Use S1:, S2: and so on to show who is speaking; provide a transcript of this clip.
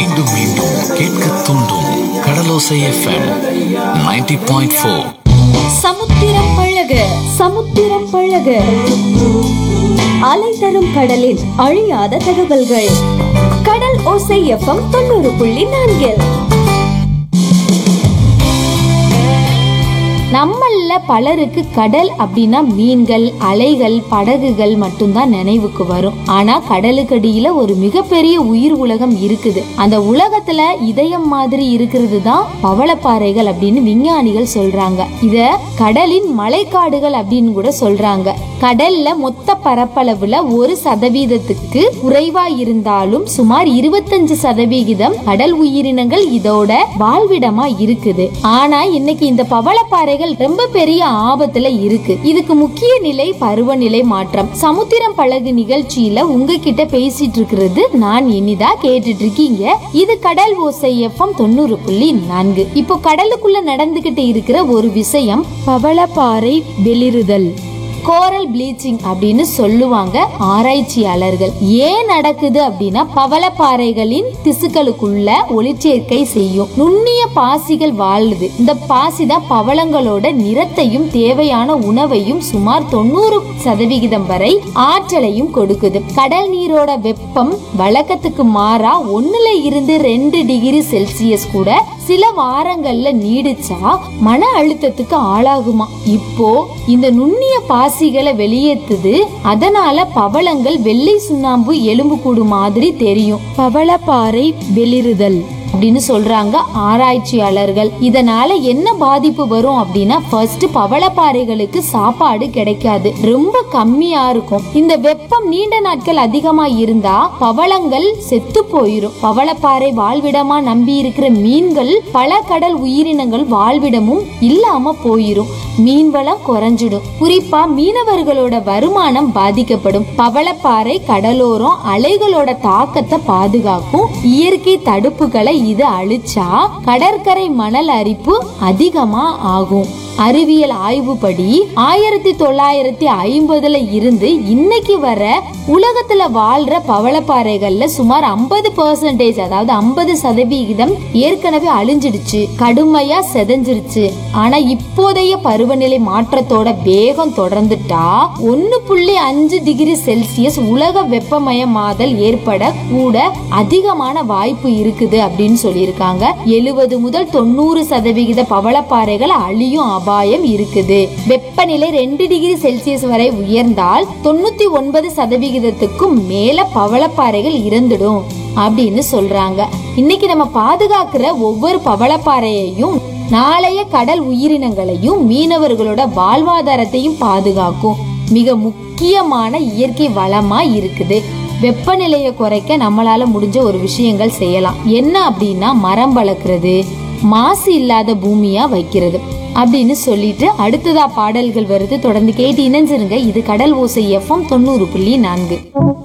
S1: மீண்டும் மீண்டும் கேட்க தூண்டும் கடலோசை எஃப்எம் 90.4 பாயிண்ட் ஃபோர்
S2: சமுத்திரம் பழக சமுத்திரம் பழக அலை தரும் கடலில் அழியாத தகவல்கள் கடல் ஓசை எஃப்எம் தொண்ணூறு புள்ளி நான்கில் நம்மள பலருக்கு கடல் அப்படின்னா மீன்கள் அலைகள் படகுகள் மட்டும்தான் நினைவுக்கு வரும் ஆனா கடலுக்கடியில ஒரு மிகப்பெரிய உயிர் உலகம் இருக்குது அந்த உலகத்துல இதயம் மாதிரி இருக்கிறது தான் பவளப்பாறைகள் அப்படின்னு விஞ்ஞானிகள் சொல்றாங்க இத கடலின் மலைக்காடுகள் அப்படின்னு கூட சொல்றாங்க கடல்ல மொத்த பரப்பளவுல ஒரு சதவீதத்துக்கு குறைவா இருந்தாலும் சுமார் இருபத்தஞ்சு சதவிகிதம் கடல் உயிரினங்கள் இதோட வாழ்விடமா இருக்குது ஆனா இன்னைக்கு இந்த பவளப்பாறைகள் ரொம்ப பெரிய ஆபத்துல இருக்கு இதுக்கு முக்கிய நிலை பருவநிலை மாற்றம் சமுத்திரம் பழகு நிகழ்ச்சியில உங்ககிட்ட பேசிட்டு இருக்கிறது நான் இனிதா கேட்டுட்டு இருக்கீங்க இது கடல் ஓசை எஃப்எம் தொண்ணூறு புள்ளி நான்கு இப்போ கடலுக்குள்ள நடந்துகிட்டு இருக்கிற ஒரு விஷயம் பவளப்பாறை வெளிறுதல் கோரல் ப்ளீச்சிங் அப்படின்னு சொல்லுவாங்க ஆராய்ச்சியாளர்கள் ஏன் நடக்குது அப்படின்னா பவளப்பாறைகளின் திசுக்களுக்குள்ள ஒளிச்சேர்க்கை செய்யும் நுண்ணிய பாசிகள் வாழுது இந்த பாசி தான் பவளங்களோட நிறத்தையும் தேவையான உணவையும் சுமார் தொண்ணூறு சதவிகிதம் வரை ஆற்றலையும் கொடுக்குது கடல் நீரோட வெப்பம் வழக்கத்துக்கு மாறா ஒண்ணுல இருந்து ரெண்டு டிகிரி செல்சியஸ் கூட சில வாரங்கள்ல நீடிச்சா மன அழுத்தத்துக்கு ஆளாகுமா இப்போ இந்த நுண்ணிய பாசிகளை வெளியேத்துது அதனால பவளங்கள் வெள்ளை சுண்ணாம்பு எலும்பு கூடு மாதிரி தெரியும் பவளப்பாறை வெளிறுதல் அப்படின்னு சொல்றாங்க ஆராய்ச்சியாளர்கள் இதனால என்ன பாதிப்பு வரும் அப்படின்னா ஃபர்ஸ்ட் பவளப்பாறைகளுக்கு சாப்பாடு கிடைக்காது ரொம்ப கம்மியா இருக்கும் இந்த வெப்பம் நீண்ட நாட்கள் அதிகமா இருந்தா பவளங்கள் செத்து போயிரும் பவளப்பாறை வாழ்விடமா நம்பி இருக்கிற மீன்கள் பல கடல் உயிரினங்கள் வாழ்விடமும் இல்லாம போயிரும் மீன் வளம் குறைஞ்சிடும் குறிப்பா மீனவர்களோட வருமானம் பாதிக்கப்படும் பவளப்பாறை கடலோரம் அலைகளோட தாக்கத்தை பாதுகாக்கும் இயற்கை தடுப்புகளை இது அழிச்சா கடற்கரை மணல் அரிப்பு அதிகமா ஆகும் அறிவியல் ஆய்வுப்படி ஆயிரத்தி தொள்ளாயிரத்தி ஐம்பதுல இருந்து இன்னைக்கு வர உலகத்துல வாழ்ற பவளப்பாறைகள்ல சுமார் ஐம்பது பெர்சன்டேஜ் அதாவது ஐம்பது சதவிகிதம் ஏற்கனவே அழிஞ்சிடுச்சு கடுமையா செதஞ்சிருச்சு ஆனா இப்போதைய பருவநிலை மாற்றத்தோட வேகம் தொடர்ந்துட்டா ஒன்னு புள்ளி அஞ்சு டிகிரி செல்சியஸ் உலக வெப்பமயமாதல் ஏற்பட கூட அதிகமான வாய்ப்பு இருக்குது அப்படின்னு சொல்லியிருக்காங்க எழுபது முதல் தொண்ணூறு சதவிகித பவளப்பாறைகள் அழியும் அபாயம் இருக்குது வெப்பநிலை ரெண்டு டிகிரி செல்சியஸ் வரை உயர்ந்தால் தொண்ணூத்தி ஒன்பது சதவிகிதத்துக்கும் மேல பவளப்பாறைகள் இறந்துடும் அப்படின்னு சொல்றாங்க இன்னைக்கு நம்ம பாதுகாக்கிற ஒவ்வொரு பவளப்பாறையையும் நாளைய கடல் உயிரினங்களையும் மீனவர்களோட வாழ்வாதாரத்தையும் பாதுகாக்கும் மிக முக்கியமான இயற்கை வளமா இருக்குது வெப்பநிலையை குறைக்க நம்மளால முடிஞ்ச ஒரு விஷயங்கள் செய்யலாம் என்ன அப்படின்னா மரம் வளர்க்குறது மாசு இல்லாத பூமியா வைக்கிறது அப்படின்னு சொல்லிட்டு அடுத்ததா பாடல்கள் வருது தொடர்ந்து கேட்டு இணைஞ்சிருங்க இது கடல் ஓசை எஃப்எம் தொண்ணூறு புள்ளி நான்கு